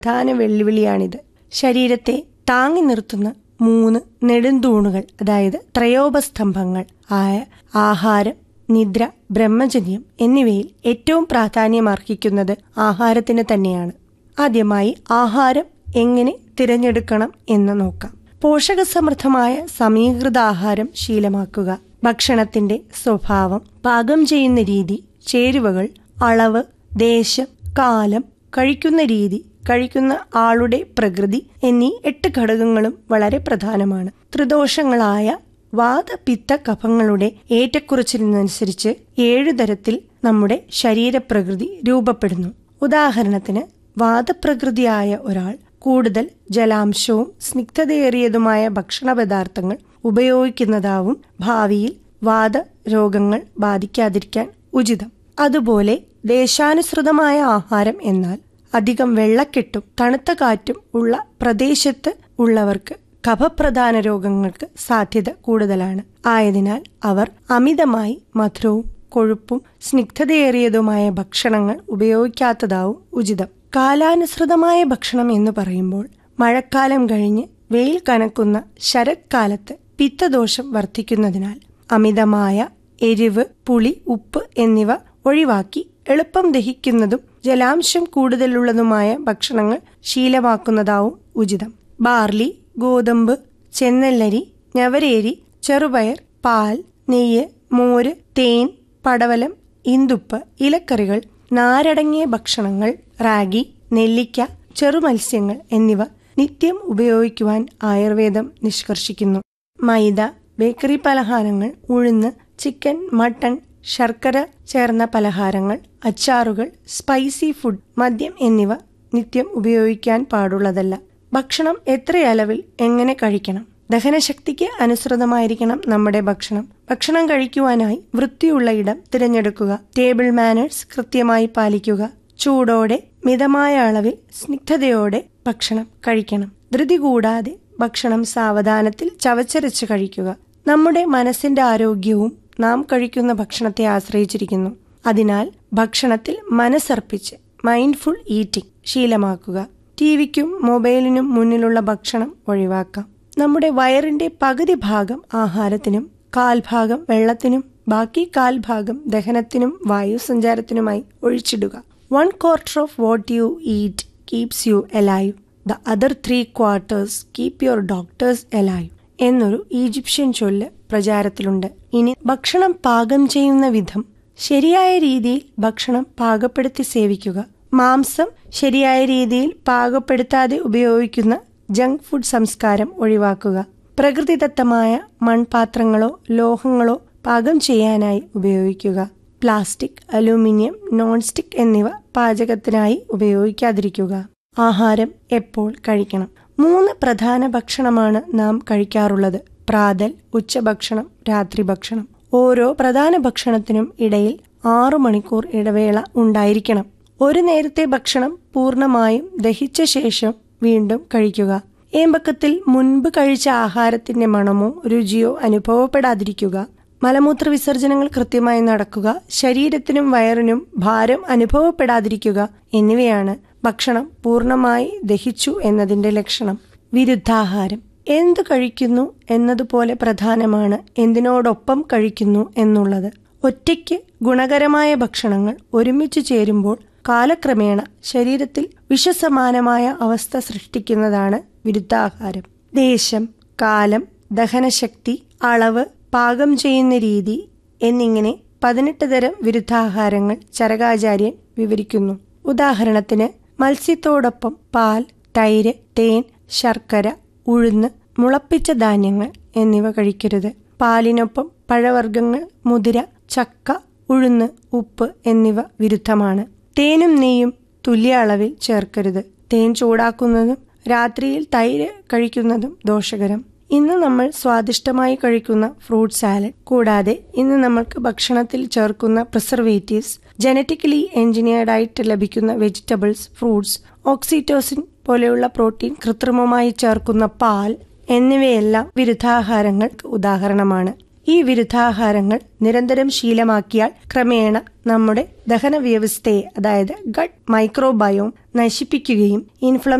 പ്രധാന വെല്ലുവിളിയാണിത് ശരീരത്തെ താങ്ങി നിർത്തുന്ന മൂന്ന് നെടുന്തൂണുകൾ അതായത് ത്രയോപസ്തംഭങ്ങൾ ആയ ആഹാരം നിദ്ര ബ്രഹ്മചര്യം എന്നിവയിൽ ഏറ്റവും പ്രാധാന്യമർഹിക്കുന്നത് ആഹാരത്തിന് തന്നെയാണ് ആദ്യമായി ആഹാരം എങ്ങനെ തിരഞ്ഞെടുക്കണം എന്ന് നോക്കാം പോഷകസമൃദ്ധമായ സമീകൃത ആഹാരം ശീലമാക്കുക ഭക്ഷണത്തിന്റെ സ്വഭാവം പാകം ചെയ്യുന്ന രീതി ചേരുവകൾ അളവ് ദേശം കാലം കഴിക്കുന്ന രീതി കഴിക്കുന്ന ആളുടെ പ്രകൃതി എന്നീ എട്ട് ഘടകങ്ങളും വളരെ പ്രധാനമാണ് ത്രിദോഷങ്ങളായ വാദപിത്ത കഫങ്ങളുടെ ഏറ്റക്കുറച്ചിലിനനുസരിച്ച് ഏഴു തരത്തിൽ നമ്മുടെ ശരീരപ്രകൃതി രൂപപ്പെടുന്നു ഉദാഹരണത്തിന് വാദപ്രകൃതിയായ ഒരാൾ കൂടുതൽ ജലാംശവും സ്നിഗ്ധതയേറിയതുമായ ഭക്ഷണ പദാർത്ഥങ്ങൾ ഉപയോഗിക്കുന്നതാവും ഭാവിയിൽ വാദ രോഗങ്ങൾ ബാധിക്കാതിരിക്കാൻ ഉചിതം അതുപോലെ ദേശാനുസൃതമായ ആഹാരം എന്നാൽ അധികം വെള്ളക്കെട്ടും തണുത്ത കാറ്റും ഉള്ള പ്രദേശത്ത് ഉള്ളവർക്ക് കഫപ്രധാന രോഗങ്ങൾക്ക് സാധ്യത കൂടുതലാണ് ആയതിനാൽ അവർ അമിതമായി മധുരവും കൊഴുപ്പും സ്നിഗ്ധതയേറിയതുമായ ഭക്ഷണങ്ങൾ ഉപയോഗിക്കാത്തതാവും ഉചിതം കാലാനുസൃതമായ ഭക്ഷണം എന്ന് പറയുമ്പോൾ മഴക്കാലം കഴിഞ്ഞ് വെയിൽ കനക്കുന്ന ശരത്കാലത്ത് പിത്തദോഷം വർദ്ധിക്കുന്നതിനാൽ അമിതമായ എരിവ് പുളി ഉപ്പ് എന്നിവ ഒഴിവാക്കി എളുപ്പം ദഹിക്കുന്നതും ജലാംശം കൂടുതലുള്ളതുമായ ഭക്ഷണങ്ങൾ ശീലമാക്കുന്നതാവും ഉചിതം ബാർലി ഗോതമ്പ് ചെന്നല്ലരി ഞവരേരി ചെറുപയർ പാൽ നെയ്യ് മോര് തേൻ പടവലം ഇന്തുപ്പ് ഇലക്കറികൾ നാരടങ്ങിയ ഭക്ഷണങ്ങൾ റാഗി നെല്ലിക്ക ചെറുമത്സ്യങ്ങൾ എന്നിവ നിത്യം ഉപയോഗിക്കുവാൻ ആയുർവേദം നിഷ്കർഷിക്കുന്നു മൈദ ബേക്കറി പലഹാരങ്ങൾ ഉഴുന്ന് ചിക്കൻ മട്ടൺ ശർക്കര ചേർന്ന പലഹാരങ്ങൾ അച്ചാറുകൾ സ്പൈസി ഫുഡ് മദ്യം എന്നിവ നിത്യം ഉപയോഗിക്കാൻ പാടുള്ളതല്ല ഭക്ഷണം എത്ര അളവിൽ എങ്ങനെ കഴിക്കണം ദഹനശക്തിക്ക് അനുസൃതമായിരിക്കണം നമ്മുടെ ഭക്ഷണം ഭക്ഷണം കഴിക്കുവാനായി വൃത്തിയുള്ള ഇടം തിരഞ്ഞെടുക്കുക ടേബിൾ മാനേഴ്സ് കൃത്യമായി പാലിക്കുക ചൂടോടെ മിതമായ അളവിൽ സ്നിഗ്ധതയോടെ ഭക്ഷണം കഴിക്കണം ധൃതി കൂടാതെ ഭക്ഷണം സാവധാനത്തിൽ ചവച്ചരച്ച് കഴിക്കുക നമ്മുടെ മനസ്സിന്റെ ആരോഗ്യവും നാം കഴിക്കുന്ന ഭക്ഷണത്തെ ആശ്രയിച്ചിരിക്കുന്നു അതിനാൽ ഭക്ഷണത്തിൽ മനസ്സർപ്പിച്ച് മൈൻഡ്ഫുൾ ഈറ്റിംഗ് ശീലമാക്കുക ടിവിക്കും മൊബൈലിനും മുന്നിലുള്ള ഭക്ഷണം ഒഴിവാക്കാം നമ്മുടെ വയറിന്റെ പകുതി ഭാഗം ആഹാരത്തിനും കാൽഭാഗം വെള്ളത്തിനും ബാക്കി കാൽഭാഗം ദഹനത്തിനും വായുസഞ്ചാരത്തിനുമായി ഒഴിച്ചിടുക one quarter of what you eat keeps you alive the other three quarters keep your doctors alive എന്നൊരു ഈജിപ്ഷ്യൻ ചൊല്ല് പ്രചാരത്തിലുണ്ട് ഇനി ഭക്ഷണം പാകം ചെയ്യുന്ന വിധം ശരിയായ രീതിയിൽ ഭക്ഷണം പാകപ്പെടുത്തി സേവിക്കുക മാംസം ശരിയായ രീതിയിൽ പാകപ്പെടുത്താതെ ഉപയോഗിക്കുന്ന ജങ്ക് ഫുഡ് സംസ്കാരം ഒഴിവാക്കുക പ്രകൃതിദത്തമായ മൺപാത്രങ്ങളോ ലോഹങ്ങളോ പാകം ചെയ്യാനായി ഉപയോഗിക്കുക പ്ലാസ്റ്റിക് അലൂമിനിയം നോൺ സ്റ്റിക് എന്നിവ പാചകത്തിനായി ഉപയോഗിക്കാതിരിക്കുക ആഹാരം എപ്പോൾ കഴിക്കണം മൂന്ന് പ്രധാന ഭക്ഷണമാണ് നാം കഴിക്കാറുള്ളത് പ്രാതൽ ഉച്ചഭക്ഷണം രാത്രി ഭക്ഷണം ഓരോ പ്രധാന ഭക്ഷണത്തിനും ഇടയിൽ ആറു മണിക്കൂർ ഇടവേള ഉണ്ടായിരിക്കണം ഒരു നേരത്തെ ഭക്ഷണം പൂർണ്ണമായും ദഹിച്ച ശേഷം വീണ്ടും കഴിക്കുക ഏമ്പക്കത്തിൽ മുൻപ് കഴിച്ച ആഹാരത്തിന്റെ മണമോ രുചിയോ അനുഭവപ്പെടാതിരിക്കുക മലമൂത്ര വിസർജനങ്ങൾ കൃത്യമായി നടക്കുക ശരീരത്തിനും വയറിനും ഭാരം അനുഭവപ്പെടാതിരിക്കുക എന്നിവയാണ് ഭക്ഷണം പൂർണ്ണമായി ദഹിച്ചു എന്നതിന്റെ ലക്ഷണം വിരുദ്ധാഹാരം എന്തു കഴിക്കുന്നു എന്നതുപോലെ പ്രധാനമാണ് എന്തിനോടൊപ്പം കഴിക്കുന്നു എന്നുള്ളത് ഒറ്റയ്ക്ക് ഗുണകരമായ ഭക്ഷണങ്ങൾ ഒരുമിച്ച് ചേരുമ്പോൾ കാലക്രമേണ ശരീരത്തിൽ വിഷസമാനമായ അവസ്ഥ സൃഷ്ടിക്കുന്നതാണ് വിരുദ്ധാഹാരം ദേശം കാലം ദഹനശക്തി അളവ് പാകം ചെയ്യുന്ന രീതി എന്നിങ്ങനെ പതിനെട്ട് തരം വിരുദ്ധാഹാരങ്ങൾ ചരകാചാര്യൻ വിവരിക്കുന്നു ഉദാഹരണത്തിന് മത്സ്യത്തോടൊപ്പം പാൽ തൈര് തേൻ ശർക്കര ഉഴുന്ന് മുളപ്പിച്ച ധാന്യങ്ങൾ എന്നിവ കഴിക്കരുത് പാലിനൊപ്പം പഴവർഗ്ഗങ്ങൾ മുതിര ചക്ക ഉഴുന്ന് ഉപ്പ് എന്നിവ വിരുദ്ധമാണ് തേനും നെയ്യും തുല്യ അളവിൽ ചേർക്കരുത് തേൻ ചൂടാക്കുന്നതും രാത്രിയിൽ തൈര് കഴിക്കുന്നതും ദോഷകരം ഇന്ന് നമ്മൾ സ്വാദിഷ്ടമായി കഴിക്കുന്ന ഫ്രൂട്ട് സാലഡ് കൂടാതെ ഇന്ന് നമ്മൾക്ക് ഭക്ഷണത്തിൽ ചേർക്കുന്ന പ്രിസർവേറ്റീവ്സ് ജനറ്റിക്കലി എഞ്ചിനീയർഡ് ആയിട്ട് ലഭിക്കുന്ന വെജിറ്റബിൾസ് ഫ്രൂട്ട്സ് ഓക്സിറ്റോസിൻ പോലെയുള്ള പ്രോട്ടീൻ കൃത്രിമമായി ചേർക്കുന്ന പാൽ എന്നിവയെല്ലാം വിരുദ്ധാഹാരങ്ങൾക്ക് ഉദാഹരണമാണ് ഈ വിരുദ്ധാഹാരങ്ങൾ നിരന്തരം ശീലമാക്കിയാൽ ക്രമേണ നമ്മുടെ ദഹന വ്യവസ്ഥയെ അതായത് ഗട്ട് മൈക്രോബയോം നശിപ്പിക്കുകയും ഇൻഫ്ലം